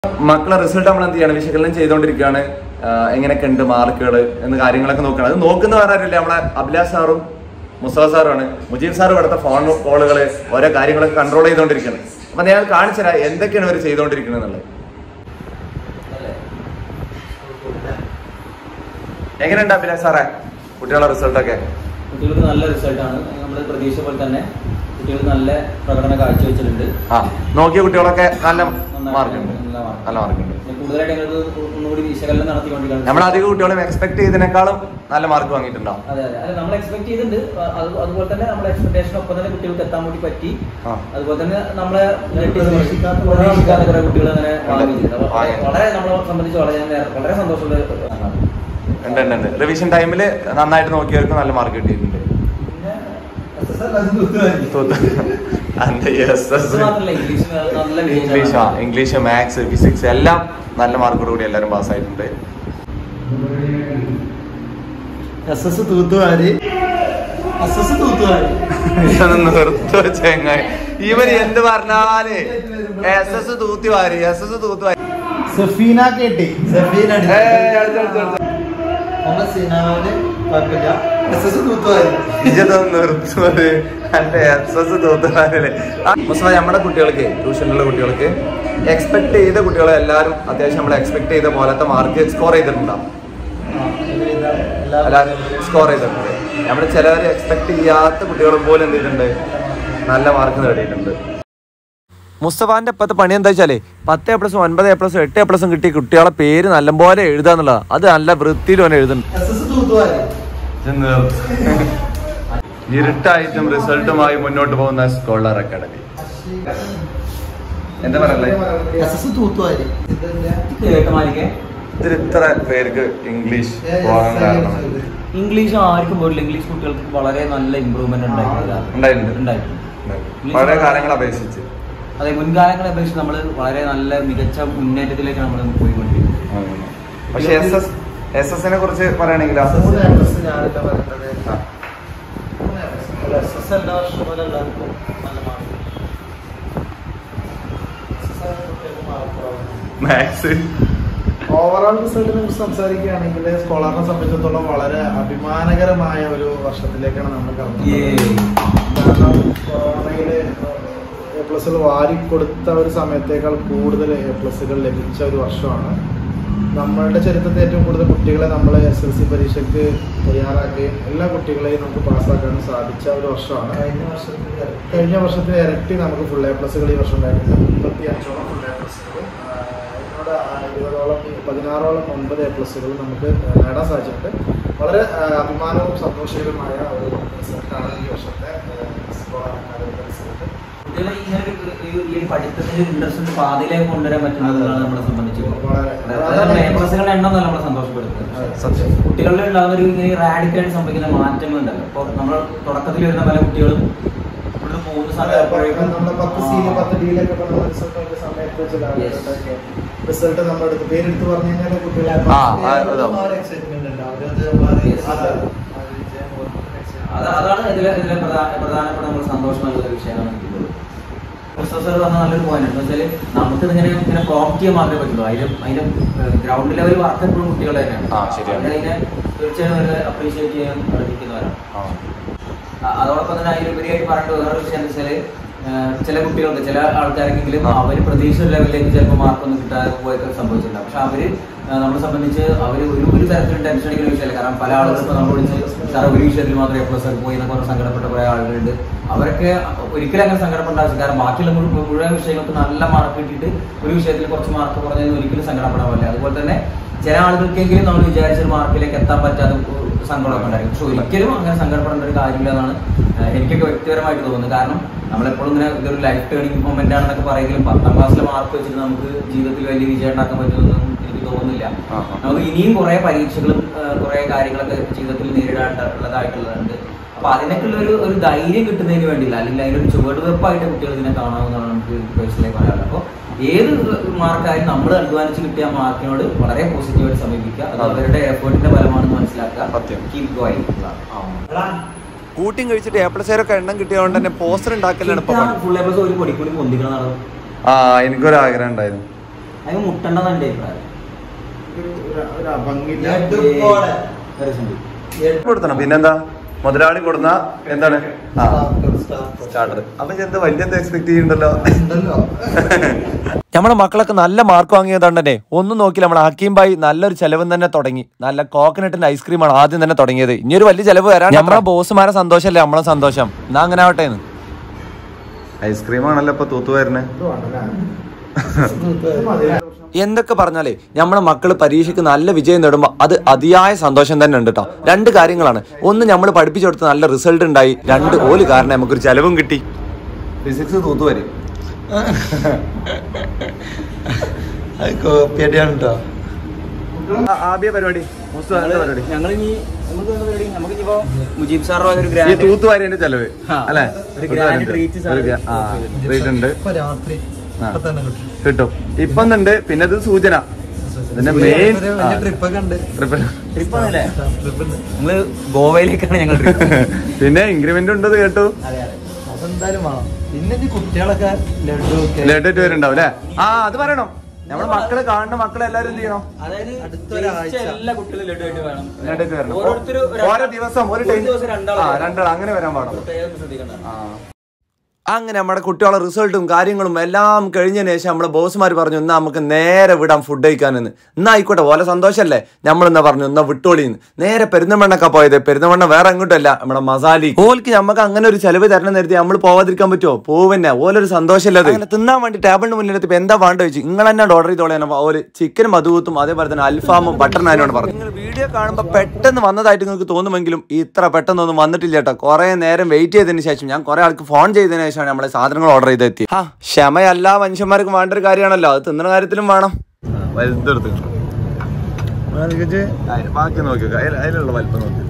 മക്കളെ റിസൾട്ട് നമ്മൾ എന്ത് ചെയ്യണം വിശകലനം ചെയ്തുകൊണ്ടിരിക്കുകയാണ് ആഹ് എങ്ങനെയൊക്കെ ഉണ്ട് മാർക്കുകൾ എന്ന കാര്യങ്ങളൊക്കെ നോക്കണം അത് നോക്കുന്ന പറയാറില്ല നമ്മളെ അഭിലാഷ് സാറും മുസ്തഫ സാറുമാണ് മുജീബ് സാറും ഇവിടുത്തെ ഫോൺ കോളുകൾ ഓരോ കാര്യങ്ങളൊക്കെ കൺട്രോൾ ചെയ്തുകൊണ്ടിരിക്കുന്നത് അപ്പൊ ഞാൻ കാണിച്ചു തരാം എന്തൊക്കെയാണ് ഇവർ ചെയ്തുകൊണ്ടിരിക്കുന്നത് എന്നുള്ളത് എങ്ങനെയുണ്ട് അഭിലാഷ് സാറേ കുട്ടികളുടെ റിസൾട്ടൊക്കെ കുട്ടികൾക്ക് നല്ല റിസൾട്ടാണ് നമ്മൾ പ്രതീക്ഷ പോലെ തന്നെ കുട്ടികൾ നല്ല പ്രകടനം കാഴ്ചവെച്ചിട്ടുണ്ട് ആ നോക്കിയ കുട്ടികളൊക്കെ നല്ല നന്നായി- മാർക്ക് ഉണ്ട് നല്ല mark. നല്ല മാർക്ക് ഉണ്ട് പിന്നെ കൂടുതലായിട്ട് ഞങ്ങൾക്ക് ഒന്നുകൂടി വിശകലനം നടത്തിക്കൊണ്ടിരിക്കുകയാണ് നമ്മൾ അധികം കുട്ടികളും എക്സ്പെക്ട് ചെയ്തതിനേക്കാളും നല്ല മാർക്ക് വാങ്ങിയിട്ടുണ്ടാവും അതെ അതെ അല്ല നമ്മൾ എക്സ്പെക്ട് ചെയ്തിട്ടുണ്ട് അ- അത് അതുപോലെ തന്നെ നമ്മുടെ എക്സ്പെക്ടേഷൻ ഒപ്പം തന്നെ കുട്ടികൾക്ക് എത്താൻ വേണ്ടി പറ്റി ആ. അതുപോലെ തന്നെ നമ്മളെ പ്രതീക്ഷിക്കാത്ത പ്രതീക്ഷിക്കാത്ത കുറെ കുട്ടികൾ അങ്ങനെ വാങ്ങിയിട്ടുണ്ട് അപ്പൊ വാങ്ങി. വളരെ നമ്മളെ സംബന്ധിച്ച് വളരെ വളരെ സന്തോഷമുള്ള ഒരു ഇതാണ്. ഉണ്ട് ഉണ്ട് ഉണ്ട് റിവിഷൻ ടൈമിൽ നന്നായിട്ട് നോക്കിയവർക്ക് നല്ല മാർക്ക് കിട്ടിയിട്ടുണ്ട് അന്റെ yes, yes. ഇത് മാത്രമല്ല ഇംഗ്ലീഷ് നല്ല ഇംഗ്ലീഷ് ആ ഇംഗ്ലീഷ് മാത്സ് ഫിസിക്സ് എല്ലാം നല്ല മാർക്കോട് കൂടി എല്ലാവരും പാസ്സായിട്ടുണ്ട് എസ് എസ് തൂത്തുവാരി എസ് എസ് തൂത്തുവാരി ഇതൊന്ന് നിർത്തോ ചെങ്ങായി ഇവൻ എന്ത് പറഞ്ഞാല് എസ് എസ് തൂത്തി വാരി എസ് എസ് തൂത്തി വാരി സഫീന കേട്ടി സഫീന ഏയ്, അടുത്ത്, അടുത്ത്, അടുത്ത്. മുഹമ്മദ് സിനാവിന് കുഴപ്പമില്ല എസ് എസ് തൂത്തുവാരി ഇതൊന്ന് നിർത്തുന്നത് അന്റെ എസ് എസ് തൂത്തുവാരല്ലേ മുസ്ലിം നമ്മുടെ കുട്ടികൾക്ക് ട്യൂഷനിലുള്ള കുട്ടികൾക്ക് എക്സ്പെക്ട് ചെയ്ത കുട്ടികളെ എല്ലാവരും അത്യാവശ്യം നമ്മൾ എക്സ്പെക്ട് ചെയ്ത പോലത്തെ മാർക്ക് സ്കോർ ചെയ്തിട്ടുണ്ടാവും എല്ലാവരും സ്കോർ ചെയ്തിട്ടുണ്ട് നമ്മൾ ചിലവർ എക്സ്പെക്ട് ചെയ്യാത്ത കുട്ടികൾ പോലും എന്ത് ചെയ്തിട്ടുണ്ട് നല്ല മാർക്ക് നേടിയിട്ടുണ്ട് മുസ്തഫാന്റെ ഇപ്പത്തെ പണി എന്താ വെച്ചാലേ പത്ത് എ പ്ലസും ഒൻപത് എ പ്ലസും എട്ട് എ പ്ലസും കിട്ടിയ കുട്ടികളെ പേര് നല്ലപോലെ എഴുതാന്നുള്ളതാണ് അത് നല്ല വൃത്തിയിൽ അവൻ എഴുതുന്നുണ്ട് എസ് എസ് തൂത്തുവാരി ഇരുട്ടായിട്ടും റിസൾട്ടുമായി മുന്നോട്ട് പോകുന്ന സ്കോളർ അക്കാഡമി എന്താ പറയല്ലേ എസ് എസ് തൂത്തുവാരി കേട്ടമാരിക്കെ ഇതിൽ ഇത്ര പേർക്ക് ഇംഗ്ലീഷ് പോകാൻ കാരണം ഇംഗ്ലീഷ് ആർക്കും പോയില്ല ഇംഗ്ലീഷ് കുട്ടികൾക്ക് വളരെ നല്ല ഇമ്പ്രൂവ്മെന്റ് ഉണ്ടായിട്ടില്ല ഉണ്ടായിട്ടുണ്ട്. ഉണ്ടായിട്ടുണ്ട് പഴയ കാലങ്ങളെ അപേക്ഷിച്ച് അതെ മുൻകാലങ്ങളെ അപേക്ഷിച്ച് നമ്മൾ വളരെ നല്ല മികച്ച മുന്നേറ്റത്തിലേക്ക് നമ്മൾ പോയിക്കൊണ്ടിരിക്കുന്നത് പക്ഷെ എസ് എസ് എസ് എസിനെ കുറിച്ച് പറയുകയാണെങ്കിൽ മൂന്ന് എ പ്ലസ് ഞാനല്ല പറയുന്നത് എസ് എസ് എല്ലാ വർഷവും പോലെ എല്ലാവർക്കും നല്ല മാർക്ക് മാത്സ് ഓവറോൾ റിസൾട്ടിനെ കുറിച്ച് സംസാരിക്കുകയാണെങ്കിൽ സ്കോളറിനെ സംബന്ധിച്ചിടത്തോളം വളരെ അഭിമാനകരമായ ഒരു വർഷത്തിലേക്കാണ് നമ്മൾ കടന്നത് കാരണം കൊറോണയില് എ പ്ലസുകൾ വാരിക്കൊടുത്ത ഒരു സമയത്തേക്കാൾ കൂടുതൽ എ പ്ലസുകൾ ലഭിച്ച ഒരു വർഷമാണ് നമ്മളുടെ ചരിത്രത്തിൽ ഏറ്റവും കൂടുതൽ കുട്ടികളെ നമ്മൾ എസ് എൽ സി പരീക്ഷയ്ക്ക് തയ്യാറാക്കുകയും എല്ലാ കുട്ടികളെയും നമുക്ക് പാസ്സാക്കാനും സാധിച്ച ഒരു വർഷമാണ് കഴിഞ്ഞ വർഷത്തിൽ കഴിഞ്ഞ വർഷത്തിൽ ഇരട്ടി നമുക്ക് ഫുൾ എ പ്ലസുകൾ ഈ വർഷം ഉണ്ടായിട്ടുണ്ട് മുപ്പത്തി അഞ്ചോളം ഫുൾ എ പ്ലസുകൾ ഇതിനോട് ഇരുപതോളം പതിനാറോളം ഒൻപത് എ പ്ലസുകൾ നമുക്ക് നേടാൻ സാധിച്ചിട്ടുണ്ട് വളരെ ആ, അഭിമാനവും സന്തോഷകരമായ ഒരു റിസൾട്ടാണ് ഈ വർഷത്തെ സ്കോളർ അക്കാദമിയുടെ റിസൾട്ട് കുട്ടികളെ ഇങ്ങനെ ഒരു- ഒരു- ഈ ഒരു പഠിത്തത്തിന്റെ ഇൻട്രസ്റ്റ് പാതയിലേക്ക് കൊണ്ടുവരാൻ പറ്റുന്നതാണ് നമ്മളെ സംബന്ധിച്ച് വളരെ- എംപ്ലസുകളുടെ എണ്ണം നല്ല നമ്മളെ സന്തോഷപ്പെടുത്തുന്നത് സത്യം കുട്ടികളിൽ ഉണ്ടാകുന്ന ഒരു ഇങ്ങനെ റാഡിക്കലായിട്ട് സംഭവിക്കുന്ന മാറ്റങ്ങളുണ്ടല്ലോ ഇപ്പോൾ നമ്മൾ തുടക്കത്തിൽ വരുന്ന പല കുട്ടികളും ഇവിടുന്ന് പോകുന്ന സമയപ്പോഴേക്കും നമ്മുടെ പത്ത് സി പത്ത് ഡിയിലൊക്കെ നമ്മൾ റിസൾട്ട് വരുന്ന സമയത്ത് ചില Yes. ആളുകളുടെയൊക്കെ റിസൾട്ട് നമ്മൾ എടുത്ത് പേരെടുത്ത് പറഞ്ഞു കഴിഞ്ഞാൽ കുട്ടികളെ ആ, ആ, അതാ. എക്സൈറ്റ്മെന്റ് ഉണ്ട് അവരത് നമ്മളെ Yes. അതെ. ആ ഒരു വിജയം ഓർക്കുന്ന excitement. അത് അതാണ് ഇതിലെ ഇതിലെ പ്രധാന പ്രധാനപ്പെട്ട നമ്മൾ സന്തോഷം നൽകുന്ന വിഷയമാണ് എനിക്കുള്ളത് ക്രിസ്തോസ് സാർ പറഞ്ഞ നല്ലൊരു പോയിന്റ് എന്ന് വെച്ചാൽ നമുക്ക് ഇതിങ്ങനെ ഇങ്ങനെ പ്രോപ്റ്റ് ചെയ്യാൻ മാത്രമേ പറ്റുള്ളൂ അതിന് അതിന്റെ ഗ്രൗണ്ട് ലെവൽ വർക്ക് എപ്പോഴും കുട്ടികൾ തന്നെയാണ് ആ, ശരിയാണ്. അവരതിനെ തീർച്ചയായും അവരെ അപ്രീഷിയേറ്റ് ചെയ്യാൻ പഠിക്കുന്നവരാണ് ആ. അ- അതോടൊപ്പം തന്നെ അതിലുപരിയായിട്ട് പറയേണ്ട വേറെ വിഷയം എന്ന് വെച്ചാല് ഏഹ് ചില കുട്ടികൾക്ക് ചില ആൾക്കാരെങ്കിലും അവർ പ്രതീക്ഷ ലെവലിലേക്ക് ചിലപ്പോൾ മാർക്കൊന്നും കിട്ടാതെ പോയൊക്കെ സംഭവിച്ചിട്ടുണ്ട് പക്ഷെ അവര് ഏഹ് നമ്മളെ സംബന്ധിച്ച് അവർ ഒരു ഒരു തരത്തിലും ടെൻഷൻ അടിക്കുന്ന വിഷയമല്ല കാരണം പല ആളുകളും ഇപ്പോൾ നമ്മൾ വിളിച്ച് സാർ ഒരു വിഷയത്തിൽ മാത്രം എ പ്ലസ് പോയി എന്നൊക്കെ പറഞ്ഞ് സങ്കടപ്പെട്ട കുറേ ആളുകളുണ്ട് അവരൊക്കെ ഒരിക്കലും അങ്ങനെ സങ്കടപ്പെടേണ്ട ആവശ്യം കാരണം ബാക്കിയുള്ള മുഴു- മുഴുവൻ വിഷയങ്ങൾക്ക് നല്ല മാർക്ക് കിട്ടിയിട്ട് ഒരു വിഷയത്തിൽ കുറച്ച് മാർക്ക് കുറഞ്ഞതിന് ഒരിക്കലും സങ്കടപ്പെടാൻ പാടില്ല അതുപോലെ തന്നെ ചില ആളുകൾക്കെങ്കിലും നമ്മൾ വിചാരിച്ച ഒരു മാർക്കിലേക്ക് എത്താൻ പറ്റാതെ സങ്കടമൊക്കെ ഉണ്ടായിരിക്കും പക്ഷെ ഒരിക്കലും അങ്ങനെ സങ്കടപ്പെടേണ്ട ഒരു കാര്യമില്ല എന്നാണ് ഏഹ് എനിക്കൊക്കെ വ്യക്തിപരമായിട്ട് തോന്നുന്നത് കാരണം നമ്മളെപ്പോഴും ഇങ്ങനെ ഇതൊരു ലൈഫ് ടേണിംഗ് മൊമെന്റ് ആണെന്നൊക്കെ പറയുമെങ്കിലും പത്താം ക്ലാസ്സിലെ മാർക്ക് വെച്ചിട്ട് നമുക്ക് ജീവിതത്തിൽ വലിയ വിജയം ഉണ്ടാക്കാൻ പറ്റുമെന്നൊന്നും എനിക്ക് തോന്നുന്നില്ല ആ, ആ. നമുക്ക് ഇനിയും കുറെ പരീക്ഷകളും ഏഹ് കുറെ കാര്യങ്ങളൊക്കെ ജീവിതത്തിൽ നേരിടാനുള്ളതായിട്ടുള്ളതുണ്ട് അപ്പൊ അതിനൊക്കെയുള്ള ഒരു ഒരു ധൈര്യം കിട്ടുന്നതിന് വേണ്ടിയില്ല അല്ലെങ്കിൽ അതിനൊരു ചുവടുവെപ്പായിട്ട് കുട്ടികൾ ഇതിനെ കാണാവുന്നതാണ് നമുക്ക് പേഴ്സണലി പറയാനുള്ളത് അപ്പോൾ ഏത് മാർക്കായാലും നമ്മൾ അധ്വാനിച്ച് കിട്ടിയ മാർക്കിനോട് വളരെ പോസിറ്റീവായിട്ട് സമീപിക്കുക അത് അവരുടെ എഫേർട്ടിന്റെ ഫലമാണെന്ന് മനസ്സിലാക്കുക സത്യം. കീപ് ഗോയിങ് കൂട്ടിയും കഴിച്ചിട്ട് എ പ്ലസ് ഒക്കെ എണ്ണം കിട്ടിയതുകൊണ്ട് തന്നെ പോസ്റ്റർ ഉണ്ടാക്കലാണ് ഇപ്പൊ പണി. ഫുൾ എ പ്ലസ് ഒരു പൊടിക്കൂടി പൊന്തിക്കണം ആ എനിക്കൊരു ആഗ്രഹം ഉണ്ടായിരുന്നു അതിന് മുട്ടണ്ടെന്നാണ് എൻ്റെ അഭിപ്രായം ഒരു- ഒരു- ഒരു അഭംഗില്ല ഒരു രസമുണ്ട്. കൊടുത്തണം പിന്നെന്താ മുതലാളി കൊടുന്ന എന്താണ് ആ സ്റ്റാർട്ടർ അപ്പൊ എന്താ വലിയ എന്താ എക്സ്പെക്ട് ചെയ്യുന്നുണ്ടല്ലോ നമ്മളെ മക്കളൊക്കെ നല്ല മാർക്ക് വാങ്ങിയതുകൊണ്ട് തന്നെ ഒന്നും നോക്കില്ല നമ്മളെ ഹക്കീം ബായി നല്ലൊരു ചെലവും തന്നെ തുടങ്ങി നല്ല കോക്കനട്ടിന്റെ ഐസ്ക്രീമാണ് ആദ്യം തന്നെ തുടങ്ങിയത് ഇനിയൊരു വലിയ ചെലവ് വരാൻ നമ്മളെ ബോസുമാരെ സന്തോഷമല്ലേ നമ്മളെ സന്തോഷം എന്നാ അങ്ങനെ ആവട്ടെ ഐസ്ക്രീം ആണല്ലോ ഇപ്പൊ തൂത്തുവരുന്നത് ഇത് വേണ്ടല്ലേ? ഇത് മതി. എന്തൊക്കെ പറഞ്ഞാലേ നമ്മളെ മക്കൾ പരീക്ഷയ്ക്ക് നല്ല വിജയം നേടുമ്പോൾ അത് അതിയായ സന്തോഷം തന്നെ ഉണ്ട് കേട്ടോ രണ്ട് കാര്യങ്ങളാണ് ഒന്ന് നമ്മൾ പഠിപ്പിച്ചു കൊടുത്ത് നല്ല റിസൾട്ട് ഉണ്ടായി രണ്ട് ഓല് കാരണം നമുക്കൊരു ചെലവും കിട്ടി ഫിസിക്സ് തൂത്തു വരും ആദ്യ പരിപാടി പരിപാടി ഞങ്ങളിനി നമുക്ക് എന്താ പരിപാടി? നമുക്കിനിയിപ്പോ മുജീബ് സാറിന്റെ വക ഒരു ഈ ഗ്രാൻഡ് തൂത്തുവാരിന്റെ ചെലവ് ആ, അല്ലെ ഒരു grand treat സാധനം. ട്രീറ്റ് ഉണ്ട് ഇപ്പൊ രാത്രി ആ. ഇപ്പൊ തന്നെ കിട്ടും. കിട്ടും ഇപ്പൊ ഉണ്ട് പിന്നെ ഇത് സൂചന ഇതിന്റെ മെയിൻ ഒരു വലിയ ട്രിപ്പ് ഒക്കെ ഉണ്ട് ട്രിപ്പിൾ ട്രിപ്പ് ആണല്ലേ ട്രിപ്പ് ഉണ്ട് നിങ്ങള് ഗോവയിലേക്കാണ് ഞങ്ങൾ ട്രിപ്പ് പിന്നെ ഇൻക്രിമെന്റ് ഉണ്ടത് കേട്ടു അതെ അതെ അതെന്തായാലും വേണം പിന്നെ ഈ കുട്ടികളൊക്കെ ലഡു ഒക്കെ ലേറ്റ് വരുന്നുണ്ടാവും അല്ലേ ആ അത് പറയണം നമ്മുടെ മക്കള് കാണുന്ന മക്കളെ എല്ലാരും എന്ത് ചെയ്യണം അതായത് അടുത്തൊരാഴ്ച. ജനിച്ച എല്ലാ കുട്ടികളും ലഡു ആയിട്ട് വേണം ലഡുക്ക് വരണം ഓരോരുത്തരും ഒരു- ഓരോ ദിവസം ഒരു ഒരു ടൈം ദിവസം രണ്ടാൾ ആ രണ്ടാൾ അങ്ങനെ വരാൻ പാടുള്ളൂ പ്രത്യേകം ശ്രദ്ധിക്കണം ആ അങ്ങനെ നമ്മുടെ കുട്ടികളെ റിസൾട്ടും കാര്യങ്ങളും എല്ലാം കഴിഞ്ഞതിന് ശേഷം നമ്മളെ ബോസ്മാർ പറഞ്ഞു എന്നാ നമുക്ക് നേരെ വിടാം ഫുഡ് കഴിക്കാനെന്ന് എന്നാ ആയിക്കോട്ടെ ഓലെ സന്തോഷമല്ലേ നമ്മൾ എന്നാ പറഞ്ഞു എന്നാ വിട്ടോളിന്ന് നേരെ പെരുന്തമണ്ണൊക്കെ പോയത് പെരുന്തമണ്ണ വേറെ എങ്ങോട്ടല്ല നമ്മുടെ മസാലി ഓൽക്ക് നമുക്ക് അങ്ങനെ ഒരു ചെലവ് തരണം നേരത്തെ നമ്മൾ പോവാതിരിക്കാൻ പറ്റുമോ പോവന്നെ ഓലൊരു സന്തോഷമല്ലത് അങ്ങനെ തിന്നാൻ വേണ്ടി ടേബിളിന് മുന്നിലെത്തി എന്താ വേണ്ട ചോദിച്ചു നിങ്ങൾ തന്നെ ഓർഡർ ചെയ്തോളെ ഓല് ചിക്കനും മധുവത്തും അതേപോലെ തന്നെ അൽഫാമും ബട്ടർ നാനുമാണ് പറഞ്ഞു നിങ്ങൾ വീഡിയോ കാണുമ്പോൾ പെട്ടെന്ന് വന്നതായിട്ട് നിങ്ങൾക്ക് തോന്നുമെങ്കിലും ഇത്ര പെട്ടെന്നൊന്നും വന്നിട്ടില്ല കേട്ടോ കുറെ നേരം വെയിറ്റ് ചെയ്തതിന് ശേഷം ഞാൻ കുറെ ആൾക്ക് ഫോൺ ചെയ്തതിന് ശേഷമാണ് നമ്മളെ സാധനങ്ങൾ ഓർഡർ ചെയ്തെത്തി ആ ക്ഷമ മനുഷ്യന്മാർക്കും വേണ്ട ഒരു കാര്യമാണല്ലോ അത് തിന്നുന്ന കാര്യത്തിലും വേണം വലുതെടുത്ത് ബാക്കി നോക്കി അതിലുള്ള വലിപ്പം നോക്കി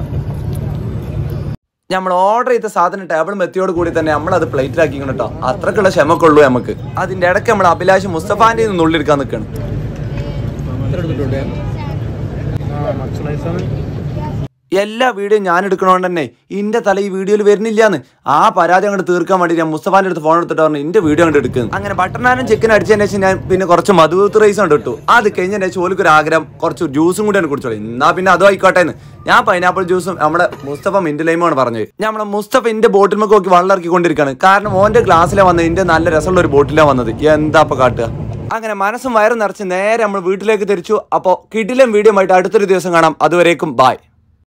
നമ്മൾ ഓർഡർ ചെയ്ത സാധനം ടേബിൾ മെത്തിയോട് കൂടി തന്നെ നമ്മൾ അത് പ്ലേറ്റിലാക്കിക്കണം കേട്ടോ അത്രക്കുള്ള ക്ഷമക്കുള്ളൂ നമുക്ക് അതിന്റെ ഇടയ്ക്ക് നമ്മൾ അഭിലാഷ് മുസ്തഫാന്റെ നിന്ന് ഉള്ളിലെടുക്കാൻ നിൽക്കണം എല്ലാ വീഡിയോ ഞാൻ എടുക്കണോണ്ട് തന്നെ ഇന്റെ തല ഈ വീഡിയോയിൽ വരുന്നില്ലാന്ന് ആ പരാതി അങ്ങോട്ട് തീർക്കാൻ വേണ്ടി ഞാൻ മുസ്തഫാന്റെ അടുത്ത് ഫോൺ എടുത്തിട്ട് പറഞ്ഞു ഇന്റെ വീഡിയോ അങ്ങോട്ട് എടുക്കുന്നു അങ്ങനെ ബട്ടനാനും ചിക്കൻ അടിച്ചതിന് ശേഷം ഞാൻ പിന്നെ കുറച്ച് മധുവത്ത് റൈസ് കൊണ്ട് ഇട്ടു അത് കഴിഞ്ഞതിന് ശേഷം ഓലിക്ക് ഒരു ആഗ്രഹം കുറച്ച് ജ്യൂസും കൂടിയാണ് കുടിച്ചോളി എന്നാ പിന്നെ അതും ആയിക്കോട്ടെ എന്ന് ഞാൻ പൈനാപ്പിൾ ജ്യൂസും നമ്മുടെ മുസ്തഫ മിന്റ് ലൈമാണ് പറഞ്ഞത് നമ്മളെ മുസ്തഫ ഇന്റെ ബോട്ടിൽ നമുക്ക് നോക്കി വെള്ളം ഇറക്കിക്കൊണ്ടിരിക്കുകയാണ് കാരണം ഓന്റെ ഗ്ലാസ്സിലാണ് വന്നത് ഇന്റെ നല്ല രസമുള്ള ഒരു ബോട്ടിലാണ് വന്നത് എന്താ അപ്പൊ കാട്ടുക അങ്ങനെ മനസ്സും വയറും നിറച്ച് നേരെ നമ്മൾ വീട്ടിലേക്ക് തിരിച്ചു അപ്പോൾ കിടിലം വീഡിയോ ആയിട്ട് അടുത്തൊരു ദിവസം കാണാം അതുവരേക്കും ബായ്